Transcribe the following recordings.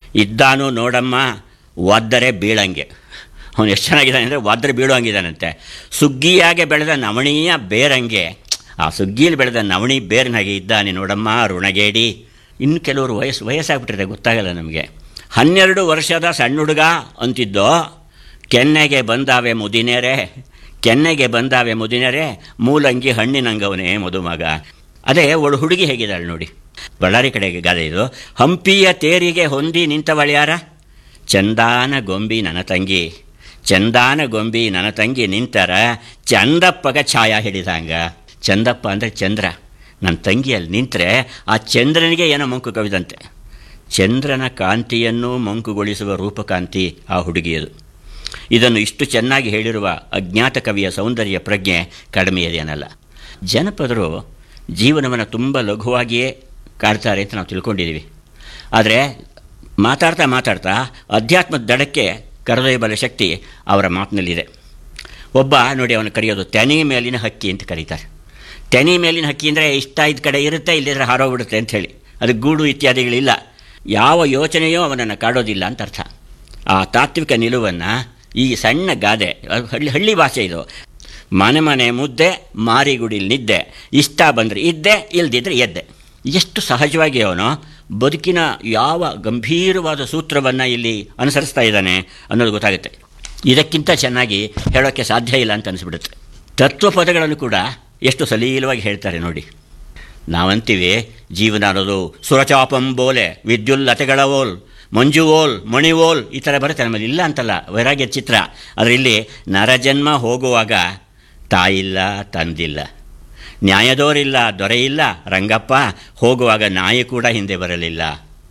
ಇದ್ದಾನು ನೋಡಮ್ಮ ಒದ್ದರೆ ಬೀಳಂಗೆ ಅವನು ಎಷ್ಟು ಚೆನ್ನಾಗಿದ್ದಾನೆ ಅಂದರೆ ಒದ್ರೆ ಬೀಳುವಂಗಿದ್ದಾನಂತೆ ಸುಗ್ಗಿಯಾಗೆ ಬೆಳೆದ ನವಣೀಯ ಬೇರಂಗೆ ಆ ಸುಗ್ಗಿಯಲ್ಲಿ ಬೆಳೆದ ನವಣಿ ಬೇರಿನಾಗೆ ಇದ್ದಾನೆ ನೋಡಮ್ಮ ಋಣಗೇಡಿ ಇನ್ನು ಕೆಲವರು ವಯಸ್ಸು ವಯಸ್ಸಾಗ್ಬಿಟ್ಟಿದೆ ಗೊತ್ತಾಗಲ್ಲ ನಮಗೆ ಹನ್ನೆರಡು ವರ್ಷದ ಸಣ್ಣ ಹುಡುಗ ಅಂತಿದ್ದೋ ಕೆನ್ನೆಗೆ ಬಂದಾವೆ ಮುದಿನೇರೆ ಕೆನ್ನೆಗೆ ಬಂದಾವೆ ಮುದಿನೇರೆ ಮೂಲಂಗಿ ಹಣ್ಣಿನಂಗವನೇ ಮದುಮಗ ಅದೇ ಒಳು ಹುಡುಗಿ ಹೇಗಿದ್ದಾಳೆ ನೋಡಿ ಬಳ್ಳಾರಿ ಕಡೆಗೆ ಗಾದೆ ಇದು ಹಂಪಿಯ ತೇರಿಗೆ ಹೊಂದಿ ನಿಂತವಳ್ಯಾರ ಚಂದಾನ ಗೊಂಬಿ ನನ್ನ ತಂಗಿ ಚಂದಾನ ಗೊಂಬಿ ನನ್ನ ತಂಗಿ ನಿಂತರ ಚಂದಪ್ಪಗ ಛಾಯ ಹಿಡಿದಂಗ ಚಂದಪ್ಪ ಅಂದರೆ ಚಂದ್ರ ನನ್ನ ತಂಗಿಯಲ್ಲಿ ನಿಂತರೆ ಆ ಚಂದ್ರನಿಗೆ ಏನೋ ಮಂಕು ಕವಿದಂತೆ ಚಂದ್ರನ ಕಾಂತಿಯನ್ನು ಮಂಕುಗೊಳಿಸುವ ರೂಪಕಾಂತಿ ಆ ಹುಡುಗಿಯದು ಇದನ್ನು ಇಷ್ಟು ಚೆನ್ನಾಗಿ ಹೇಳಿರುವ ಅಜ್ಞಾತ ಕವಿಯ ಸೌಂದರ್ಯ ಪ್ರಜ್ಞೆ ಕಡಿಮೆಯದೇನಲ್ಲ ಜನಪದರು ಜೀವನವನ್ನು ತುಂಬ ಲಘುವಾಗಿಯೇ ಕಾಡ್ತಾರೆ ಅಂತ ನಾವು ತಿಳ್ಕೊಂಡಿದ್ದೀವಿ ಆದರೆ ಮಾತಾಡ್ತಾ ಮಾತಾಡ್ತಾ ಅಧ್ಯಾತ್ಮದ ದಡಕ್ಕೆ ಕರೆದೊಯ್ಯಬಲ್ಲ ಶಕ್ತಿ ಅವರ ಮಾತಿನಲ್ಲಿದೆ ಒಬ್ಬ ನೋಡಿ ಅವನು ಕರೆಯೋದು ತೆನೆ ಮೇಲಿನ ಹಕ್ಕಿ ಅಂತ ಕರೀತಾರೆ ತೆನೆ ಮೇಲಿನ ಹಕ್ಕಿ ಅಂದರೆ ಇಷ್ಟ ಇದ್ದ ಕಡೆ ಇರುತ್ತೆ ಇಲ್ಲಿದ್ರೆ ಹಾರೋಗ್ಬಿಡುತ್ತೆ ಅಂತ ಹೇಳಿ ಅದಕ್ಕೆ ಗೂಡು ಇತ್ಯಾದಿಗಳಿಲ್ಲ ಯಾವ ಯೋಚನೆಯೂ ಅವನನ್ನು ಕಾಡೋದಿಲ್ಲ ಅಂತ ಅರ್ಥ ಆ ತಾತ್ವಿಕ ನಿಲುವನ್ನು ಈ ಸಣ್ಣ ಗಾದೆ ಅದು ಹಳ್ಳಿ ಹಳ್ಳಿ ಭಾಷೆ ಇದು ಮನೆ ಮನೆ ಮುದ್ದೆ ಮಾರಿಗುಡಿಲಿ ನಿದ್ದೆ ಇಷ್ಟ ಬಂದರೆ ಇದ್ದೆ ಇಲ್ದಿದ್ರೆ ಎದ್ದೆ ಎಷ್ಟು ಸಹಜವಾಗಿ ಅವನು ಬದುಕಿನ ಯಾವ ಗಂಭೀರವಾದ ಸೂತ್ರವನ್ನು ಇಲ್ಲಿ ಅನುಸರಿಸ್ತಾ ಇದ್ದಾನೆ ಅನ್ನೋದು ಗೊತ್ತಾಗುತ್ತೆ ಇದಕ್ಕಿಂತ ಚೆನ್ನಾಗಿ ಹೇಳೋಕ್ಕೆ ಸಾಧ್ಯ ಇಲ್ಲ ಅಂತ ಅನಿಸ್ಬಿಡುತ್ತೆ ತತ್ವಪದಗಳನ್ನು ಕೂಡ ಎಷ್ಟು ಸಲೀಲವಾಗಿ ಹೇಳ್ತಾರೆ ನೋಡಿ ನಾವಂತೀವಿ ಜೀವನ ಅನ್ನೋದು ಸುರಚಾಪಂ ಬೋಲೆ ವಿದ್ಯುಲ್ಲತೆಗಳ ಓಲ್ ಮಂಜು ಓಲ್ ಮಣಿ ಓಲ್ ಈ ಥರ ಬರುತ್ತೆ ನಮ್ಮಲ್ಲಿ ಇಲ್ಲ ಅಂತಲ್ಲ ವೈರಾಗ್ಯ ಚಿತ್ರ ಆದರೆ ಇಲ್ಲಿ ನರಜನ್ಮ ಹೋಗುವಾಗ ತಾಯಿಲ್ಲ ತಂದಿಲ್ಲ ನ್ಯಾಯದೋರಿಲ್ಲ ದೊರೆಯಿಲ್ಲ ರಂಗಪ್ಪ ಹೋಗುವಾಗ ನಾಯಿ ಕೂಡ ಹಿಂದೆ ಬರಲಿಲ್ಲ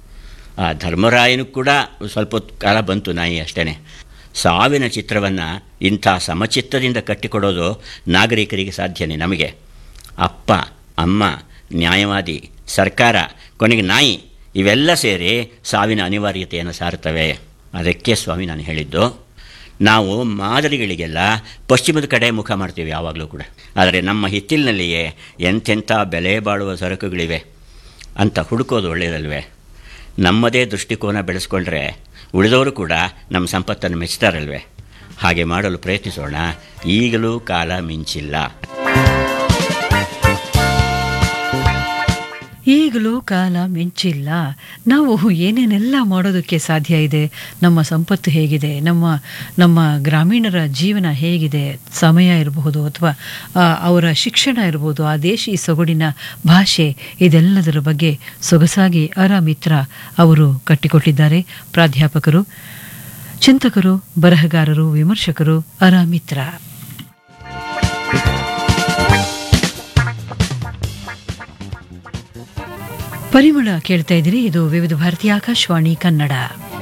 ಆ ಧರ್ಮರಾಯನು ಕೂಡ ಸ್ವಲ್ಪ ಹೊತ್ತು ಕಾಲ ಬಂತು ನಾಯಿ ಅಷ್ಟೇ ಸಾವಿನ ಚಿತ್ರವನ್ನು ಇಂಥ ಸಮಚಿತ್ತದಿಂದ ಕಟ್ಟಿಕೊಡೋದು ನಾಗರಿಕರಿಗೆ ಸಾಧ್ಯನೇ ನಮಗೆ ಅಪ್ಪ ಅಮ್ಮ ನ್ಯಾಯವಾದಿ ಸರ್ಕಾರ ಕೊನೆಗೆ ನಾಯಿ ಇವೆಲ್ಲ ಸೇರಿ ಸಾವಿನ ಅನಿವಾರ್ಯತೆಯನ್ನು ಸಾರ್ತವೆ ಅದಕ್ಕೆ ಸ್ವಾಮಿ ನಾನು ಹೇಳಿದ್ದು ನಾವು ಮಾದರಿಗಳಿಗೆಲ್ಲ ಪಶ್ಚಿಮದ ಕಡೆ ಮುಖ ಮಾಡ್ತೀವಿ ಯಾವಾಗಲೂ ಕೂಡ ಆದರೆ ನಮ್ಮ ಹಿತ್ತಿಲಿನಲ್ಲಿಯೇ ಎಂತೆಂಥ ಬೆಲೆ ಬಾಳುವ ಸರಕುಗಳಿವೆ ಅಂತ ಹುಡುಕೋದು ಒಳ್ಳೆಯದಲ್ವೇ ನಮ್ಮದೇ ದೃಷ್ಟಿಕೋನ ಬೆಳೆಸ್ಕೊಂಡ್ರೆ ಉಳಿದವರು ಕೂಡ ನಮ್ಮ ಸಂಪತ್ತನ್ನು ಮೆಚ್ತಾರಲ್ವೇ ಹಾಗೆ ಮಾಡಲು ಪ್ರಯತ್ನಿಸೋಣ ಈಗಲೂ ಕಾಲ ಮಿಂಚಿಲ್ಲ ಈಗಲೂ ಕಾಲ ಮಿಂಚಿಲ್ಲ ನಾವು ಏನೇನೆಲ್ಲ ಮಾಡೋದಕ್ಕೆ ಸಾಧ್ಯ ಇದೆ ನಮ್ಮ ಸಂಪತ್ತು ಹೇಗಿದೆ ನಮ್ಮ ನಮ್ಮ ಗ್ರಾಮೀಣರ ಜೀವನ ಹೇಗಿದೆ ಸಮಯ ಇರಬಹುದು ಅಥವಾ ಆ, ಅವರ ಶಿಕ್ಷಣ ಇರಬಹುದು ಆ ದೇಶಿ ಸೊಗಡಿನ ಭಾಷೆ ಇದೆಲ್ಲದರ ಬಗ್ಗೆ ಸೊಗಸಾಗಿ ಅರ ಮಿತ್ರ ಅವರು ಕಟ್ಟಿಕೊಟ್ಟಿದ್ದಾರೆ ಪ್ರಾಧ್ಯಾಪಕರು ಚಿಂತಕರು ಬರಹಗಾರರು ವಿಮರ್ಶಕರು ಅರ ಮಿತ್ರ ಪರಿಮಳ ಕೇಳ್ತಾ ಇದ್ದೀರಿ ಇದು ವಿವಿಧ ಭಾರತಿ ಆಕಾಶವಾಣಿ ಕನ್ನಡ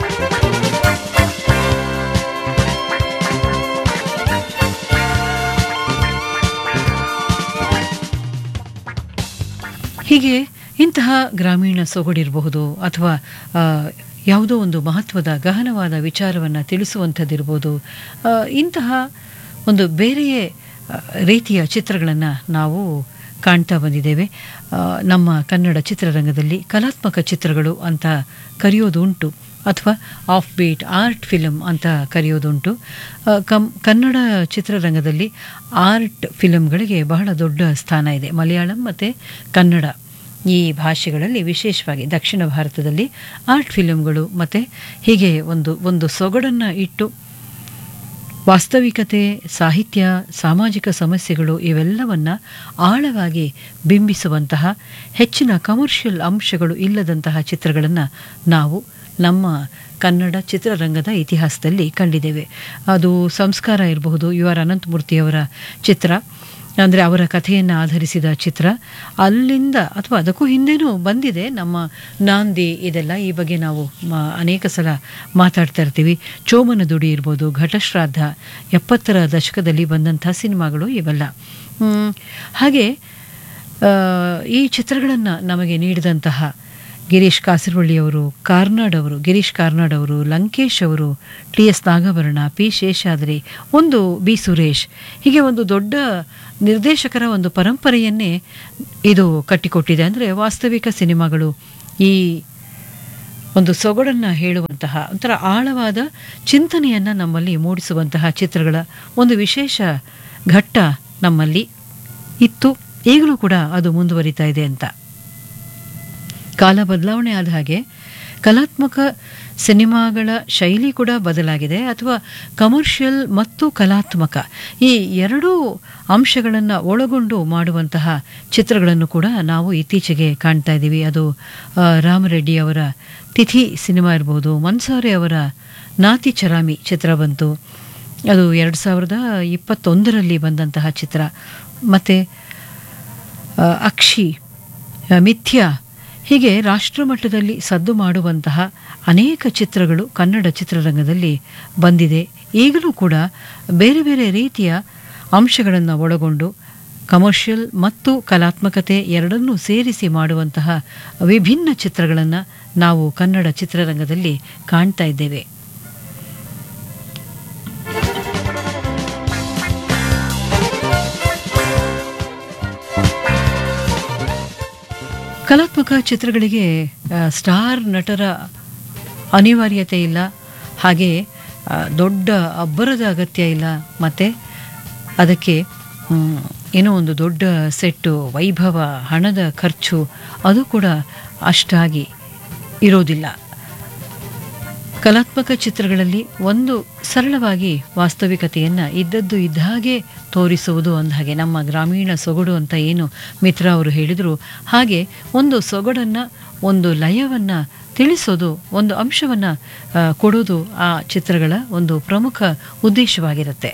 ಹೀಗೆ ಇಂತಹ ಗ್ರಾಮೀಣ ಸೊಗಡಿರಬಹುದು ಅಥವಾ ಆ, ಯಾವುದೋ ಒಂದು ಮಹತ್ವದ ಗಹನವಾದ ವಿಚಾರವನ್ನು ತಿಳಿಸುವಂಥದ್ದಿರ್ಬೋದು ಆ, ಇಂತಹ ಒಂದು ಬೇರೆಯೇ ಆ, ರೀತಿಯ ಚಿತ್ರಗಳನ್ನು ನಾವು ಕಾಣ್ತಾ ಬಂದಿದ್ದೇವೆ ಆ, ನಮ್ಮ ಕನ್ನಡ ಚಿತ್ರರಂಗದಲ್ಲಿ ಕಲಾತ್ಮಕ ಚಿತ್ರಗಳು ಅಂತ ಕರೆಯೋದುಂಟು ಅಥವಾ ಆಫ್ ಬೀಟ್ ಆರ್ಟ್ ಫಿಲಮ್ ಅಂತ ಕರೆಯೋದುಂಟು ಆ, ಕಮ್ ಕನ್ನಡ ಚಿತ್ರರಂಗದಲ್ಲಿ ಆರ್ಟ್ ಫಿಲಮ್ಗಳಿಗೆ ಬಹಳ ದೊಡ್ಡ ಸ್ಥಾನ ಇದೆ ಮಲಯಾಳಂ ಮತ್ತು ಕನ್ನಡ ಈ ಭಾಷೆಗಳಲ್ಲಿ ವಿಶೇಷವಾಗಿ ದಕ್ಷಿಣ ಭಾರತದಲ್ಲಿ ಆರ್ಟ್ ಫಿಲಮ್ಗಳು ಮತ್ತು ಹೀಗೆ ಒಂದು ಒಂದು ಸೊಗಡನ್ನು ಇಟ್ಟು ವಾಸ್ತವಿಕತೆ ಸಾಹಿತ್ಯ ಸಾಮಾಜಿಕ ಸಮಸ್ಯೆಗಳು ಇವೆಲ್ಲವನ್ನು ಆಳವಾಗಿ ಬಿಂಬಿಸುವಂತಹ ಹೆಚ್ಚಿನ ಕಮರ್ಷಿಯಲ್ ಅಂಶಗಳು ಇಲ್ಲದಂತಹ ಚಿತ್ರಗಳನ್ನು ನಾವು ನಮ್ಮ ಕನ್ನಡ ಚಿತ್ರರಂಗದ ಇತಿಹಾಸದಲ್ಲಿ ಕಂಡಿದ್ದೇವೆ ಅದು ಸಂಸ್ಕಾರ ಇರಬಹುದು ಯು ಆರ್ ಅನಂತಮೂರ್ತಿಯವರ ಚಿತ್ರ ಅಂದರೆ ಅವರ ಕಥೆಯನ್ನು ಆಧರಿಸಿದ ಚಿತ್ರ ಅಲ್ಲಿಂದ ಅಥವಾ ಅದಕ್ಕೂ ಹಿಂದೆನೂ ಬಂದಿದೆ ನಮ್ಮ ನಾಂದಿ ಇದೆಲ್ಲ ಈ ಬಗ್ಗೆ ನಾವು ಮ- ಅನೇಕ ಸಲ ಮಾತಾಡ್ತಾ ಇರ್ತೀವಿ ಚೋಮನ ದುಡಿ ಇರ್ಬೋದು ಘಟಶ್ರಾದ್ದ ಎಪ್ಪತ್ತರ ದಶಕದಲ್ಲಿ ಬಂದಂಥ ಸಿನಿಮಾಗಳು ಇವೆಲ್ಲ ಹ್ಮ್, ಹಾಗೆ ಆ, ಈ ಚಿತ್ರಗಳನ್ನು ನಮಗೆ ನೀಡಿದಂತಹ ಗಿರೀಶ್ ಕಾಸರವಳ್ಳಿಯವರು ಕಾರ್ನಾಡ್ ಅವರು ಗಿರೀಶ್ ಕಾರ್ನಾಡ್ ಅವರು ಲಂಕೇಶ್ ಅವರು T S Nagabharana P Seshadri ಒಂದು ಬಿ ಸುರೇಶ್ ಹೀಗೆ ಒಂದು ದೊಡ್ಡ ನಿರ್ದೇಶಕರ ಒಂದು ಪರಂಪರೆಯನ್ನೇ ಇದು ಕಟ್ಟಿಕೊಟ್ಟಿದೆ ಅಂದರೆ ವಾಸ್ತವಿಕ ಸಿನಿಮಾಗಳು ಈ ಒಂದು ಸೊಗಡನ್ನು ಹೇಳುವಂತಹ ಒಂಥರ ಆಳವಾದ ಚಿಂತನೆಯನ್ನು ನಮ್ಮಲ್ಲಿ ಮೂಡಿಸುವಂತಹ ಚಿತ್ರಗಳ ಒಂದು ವಿಶೇಷ ಘಟ್ಟ ನಮ್ಮಲ್ಲಿ ಇತ್ತು ಈಗಲೂ ಕೂಡ ಅದು ಮುಂದುವರಿತಾ ಇದೆ ಅಂತ ಕಾಲ ಬದಲಾವಣೆ ಆದ ಹಾಗೆ ಕಲಾತ್ಮಕ ಸಿನಿಮಾಗಳ ಶೈಲಿ ಕೂಡ ಬದಲಾಗಿದೆ ಅಥವಾ ಕಮರ್ಷಿಯಲ್ ಮತ್ತು ಕಲಾತ್ಮಕ ಈ ಎರಡೂ ಅಂಶಗಳನ್ನು ಒಳಗೊಂಡು ಮಾಡುವಂತಹ ಚಿತ್ರಗಳನ್ನು ಕೂಡ ನಾವು ಇತ್ತೀಚೆಗೆ ಕಾಣ್ತಾ ಇದ್ದೀವಿ ಅದು ಆ, ರಾಮರೆಡ್ಡಿ ಅವರ ತಿಥಿ ಸಿನಿಮಾ ಇರ್ಬೋದು ಮನ್ಸಾರೆ ಅವರ ನಾತಿ ಚರಾಮಿ ಚಿತ್ರ ಬಂತು ಅದು ಎರಡು ಸಾವಿರದ ಇಪ್ಪತ್ತೊಂದರಲ್ಲಿ ಬಂದಂತಹ ಚಿತ್ರ ಮತ್ತು ಆ, ಅಕ್ಷಿ ಆ, ಮಿಥ್ಯ ಹೀಗೆ ರಾಷ್ಟ್ರಮಟ್ಟದಲ್ಲಿ ಸದ್ದು ಮಾಡುವಂತಹ ಅನೇಕ ಚಿತ್ರಗಳು ಕನ್ನಡ ಚಿತ್ರರಂಗದಲ್ಲಿ ಬಂದಿದೆ ಈಗಲೂ ಕೂಡ ಬೇರೆ ಬೇರೆ ರೀತಿಯ ಅಂಶಗಳನ್ನು ಒಳಗೊಂಡು ಕಮರ್ಷಿಯಲ್ ಮತ್ತು ಕಲಾತ್ಮಕತೆ ಎರಡನ್ನೂ ಸೇರಿಸಿ ಮಾಡುವಂತಹ ವಿಭಿನ್ನ ಚಿತ್ರಗಳನ್ನು ನಾವು ಕನ್ನಡ ಚಿತ್ರರಂಗದಲ್ಲಿ ಕಾಣ್ತಾ ಇದ್ದೇವೆ ಕಲಾತ್ಮಕ ಚಿತ್ರಗಳಿಗೆ ಆ, ಸ್ಟಾರ್ ನಟರ ಅನಿವಾರ್ಯತೆ ಇಲ್ಲ ಹಾಗೆ ಆ, ದೊಡ್ಡ ಅಬ್ಬರದ ಅಗತ್ಯ ಇಲ್ಲ ಮತ್ತು ಅದಕ್ಕೆ ಮ್, ಏನೋ ಒಂದು ದೊಡ್ಡ ಸೆಟ್ಟು ವೈಭವ ಹಣದ ಖರ್ಚು ಅದು ಕೂಡ ಅಷ್ಟಾಗಿ ಇರೋದಿಲ್ಲ ಕಲಾತ್ಮಕ ಚಿತ್ರಗಳಲ್ಲಿ ಒಂದು ಸರಳವಾಗಿ ವಾಸ್ತವಿಕತೆಯನ್ನು ಇದ್ದದ್ದು ಇದ್ದ ಹಾಗೆ ತೋರಿಸುವುದು ಅಂದ ಹಾಗೆ ನಮ್ಮ ಗ್ರಾಮೀಣ ಸೊಗಡು ಅಂತ ಏನು ಮಿತ್ರ ಅವರು ಹೇಳಿದರು ಹಾಗೆ ಒಂದು ಸೊಗಡನ್ನು ಒಂದು ಲಯವನ್ನು ತಿಳಿಸೋದು ಒಂದು ಅಂಶವನ್ನು ಕೊಡೋದು ಆ ಚಿತ್ರಗಳ ಒಂದು ಪ್ರಮುಖ ಉದ್ದೇಶವಾಗಿರುತ್ತೆ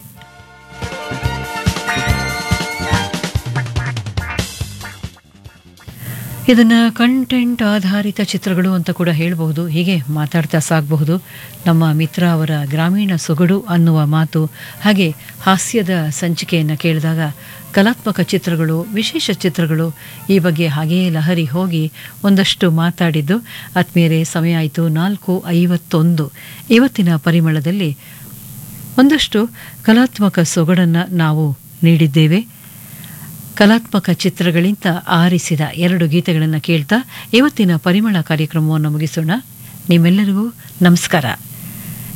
ಇದನ್ನು ಕಂಟೆಂಟ್ ಆಧಾರಿತ ಚಿತ್ರಗಳು ಅಂತ ಕೂಡ ಹೇಳಬಹುದು ಹೀಗೆ ಮಾತಾಡ್ತಾ ಸಾಗಬಹುದು ನಮ್ಮ ಮಿತ್ರ ಅವರ ಗ್ರಾಮೀಣ ಸೊಗಡು ಅನ್ನುವ ಮಾತು ಹಾಗೆ ಹಾಸ್ಯದ ಸಂಚಿಕೆಯನ್ನು ಕೇಳಿದಾಗ ಕಲಾತ್ಮಕ ಚಿತ್ರಗಳು ವಿಶೇಷ ಚಿತ್ರಗಳು ಈ ಬಗ್ಗೆ ಹಾಗೆಯೇ ಲಹರಿ ಹೋಗಿ ಒಂದಷ್ಟು ಮಾತಾಡಿದ್ದು ಆತ್ಮೀಯರೇ ಸಮಯ ಆಯಿತು ನಾಲ್ಕು ಐವತ್ತೊಂದು ಇವತ್ತಿನ ಪರಿಮಳದಲ್ಲಿ ಒಂದಷ್ಟು ಕಲಾತ್ಮಕ ಸೊಗಡನ್ನು ನಾವು ನೀಡಿದ್ದೇವೆ ಕಲಾತ್ಮಕ ಚಿತ್ರಗಳಿಂದ ಆರಿಸಿದ ಎರಡು ಗೀತೆಗಳನ್ನು ಕೇಳ್ತಾ ಇವತ್ತಿನ ಪರಿಮಳ ಕಾರ್ಯಕ್ರಮವನ್ನು ಮುಗಿಸೋಣ ನಿಮ್ಮೆಲ್ಲರಿಗೂ ನಮಸ್ಕಾರ